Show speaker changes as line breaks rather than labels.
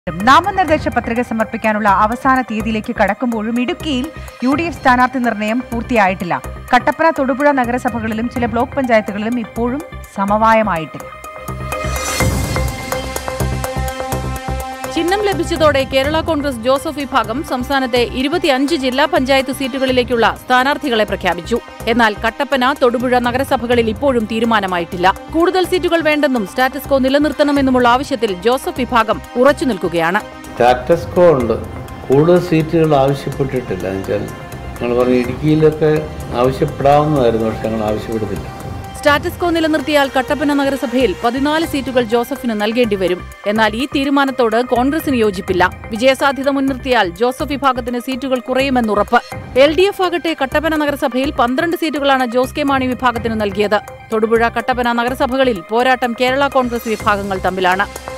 നാമനിർദ്ദേശ പത്രിക സമർപ്പിക്കാനുള്ള അവസാന തീയതിയിലേക്ക് കടക്കുമ്പോഴും ഇടുക്കിയിൽ യു ഡി എഫ് സ്ഥാനാർത്ഥി നിർണയം പൂർത്തിയായിട്ടില്ല കട്ടപ്പന തൊടുപുഴ നഗരസഭകളിലും ചില ബ്ലോക്ക് പഞ്ചായത്തുകളിലും ഇപ്പോഴും സമവായമായിട്ടില്ല
ചിഹ്നം ലഭിച്ചതോടെ കേരള കോൺഗ്രസ് ജോസഫ് വിഭാഗം സംസ്ഥാനത്തെ ഇരുപത്തിയഞ്ച് ജില്ലാ പഞ്ചായത്ത് സീറ്റുകളിലേക്കുള്ള സ്ഥാനാർത്ഥികളെ പ്രഖ്യാപിച്ചു എന്നാൽ കട്ടപ്പന തൊടുപുഴ നഗരസഭകളിൽ ഇപ്പോഴും തീരുമാനമായിട്ടില്ല കൂടുതൽ സീറ്റുകൾ വേണ്ടെന്നും സ്റ്റാറ്റസ് കോ നിലനിർത്തണമെന്നുമുള്ള ആവശ്യത്തിൽ ജോസഫ് വിഭാഗം ഉറച്ചു നിൽക്കുകയാണ്
സ്റ്റാറ്റസ് കോ ഉണ്ട് കൂടുതൽ സീറ്റുകൾ ആവശ്യപ്പെട്ടിട്ടില്ല എന്നുവെച്ചാൽ ഞങ്ങൾ പറഞ്ഞു ഇടുക്കിയിലൊക്കെ ആവശ്യപ്പെടാവുന്നതായിരുന്നു പക്ഷെ ഞങ്ങൾ ആവശ്യപ്പെടുന്നില്ല
സ്റ്റാറ്റസ് കോ നിലനിർത്തിയാൽ കട്ടപ്പന നഗരസഭയിൽ പതിനാല് സീറ്റുകൾ ജോസഫിന് നൽകേണ്ടി വരും എന്നാൽ ഈ തീരുമാനത്തോട് കോൺഗ്രസിന് യോജിപ്പില്ല വിജയസാധ്യത മുൻനിർത്തിയാൽ ജോസഫ് വിഭാഗത്തിന് സീറ്റുകൾ കുറയുമെന്നുറപ്പ് എൽ ഡി എഫ് ആകട്ടെ കട്ടപ്പന നഗരസഭയിൽ പന്ത്രണ്ട് സീറ്റുകളാണ് ജോസ് കെ മാണി വിഭാഗത്തിന് നൽകിയത് തൊടുപുഴ കട്ടപ്പന നഗരസഭകളിൽ പോരാട്ടം കേരള കോൺഗ്രസ് വിഭാഗങ്ങൾ തമ്മിലാണ്